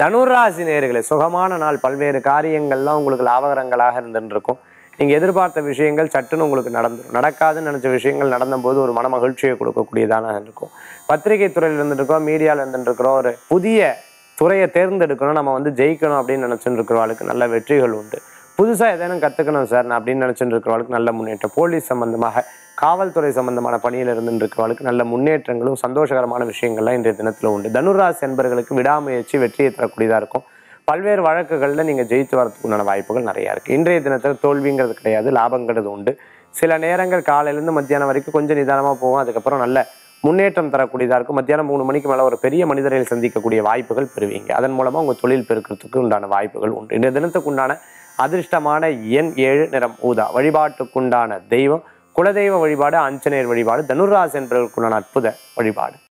தனுராசி நேர்களே சுகமான நாள் பல்வேறு காரியங்கள்லாம் உங்களுக்கு லாபகரங்களாக இருந்துட்டு இருக்கும் நீங்கள் எதிர்பார்த்த விஷயங்கள் சட்டுன்னு உங்களுக்கு நடந்துடும் நடக்காதுன்னு நினச்ச விஷயங்கள் நடந்தபோது ஒரு மன மகிழ்ச்சியை கொடுக்கக்கூடியதான இருக்கும் பத்திரிகை துறையில் இருந்துட்டு இருக்கோம் மீடியாவில் இருந்துட்டு இருக்கிறோம் ஒரு புதிய துறையை தேர்ந்தெடுக்கணும் நம்ம வந்து ஜெயிக்கணும் அப்படின்னு நினச்சிட்டு இருக்கிறவளுக்கு நல்ல வெற்றிகள் உண்டு புதுசாக எதேனும் கற்றுக்கணும் சார் நான் அப்படின்னு நினச்சிட்டு இருக்கிறவளுக்கு நல்ல முன்னேற்றம் போலீஸ் சம்பந்தமாக காவல்துறை சம்பந்தமான பணியில் இருந்துட்டு இருக்கிறவளுக்கு நல்ல முன்னேற்றங்களும் சந்தோஷகரமான விஷயங்கள்லாம் இன்றைய தினத்தில் உண்டு தனுராசி என்பர்களுக்கு விடாமுயற்சி வெற்றியை தரக்கூடியதாக இருக்கும் பல்வேறு வழக்குகளில் நீங்கள் ஜெயித்து வரதுக்கு உண்டான வாய்ப்புகள் நிறையா இருக்குது இன்றைய தினத்தில் தோல்விங்கிறது கிடையாது லாபங்கிறது உண்டு சில நேரங்கள் காலையிலேருந்து மத்தியானம் வரைக்கும் கொஞ்சம் நிதானமாக போகும் அதுக்கப்புறம் நல்ல முன்னேற்றம் தரக்கூடியதாக இருக்கும் மத்தியானம் மூணு மணிக்கு மேலே ஒரு பெரிய மனிதரை சந்திக்கக்கூடிய வாய்ப்புகள் பெறுவீங்க அதன் மூலமாக உங்கள் தொழில் பெருக்கிறதுக்கு உண்டான வாய்ப்புகள் உண்டு இன்றைய தினத்துக்கு உண்டான அதிர்ஷ்டமான எண் ஏழு நிறம் ஊதா வழிபாட்டுக்குண்டான தெய்வம் குலதெய்வ வழிபாடு ஆஞ்சநேயர் வழிபாடு தனுராசி என்பதற்குண்டான அற்புத வழிபாடு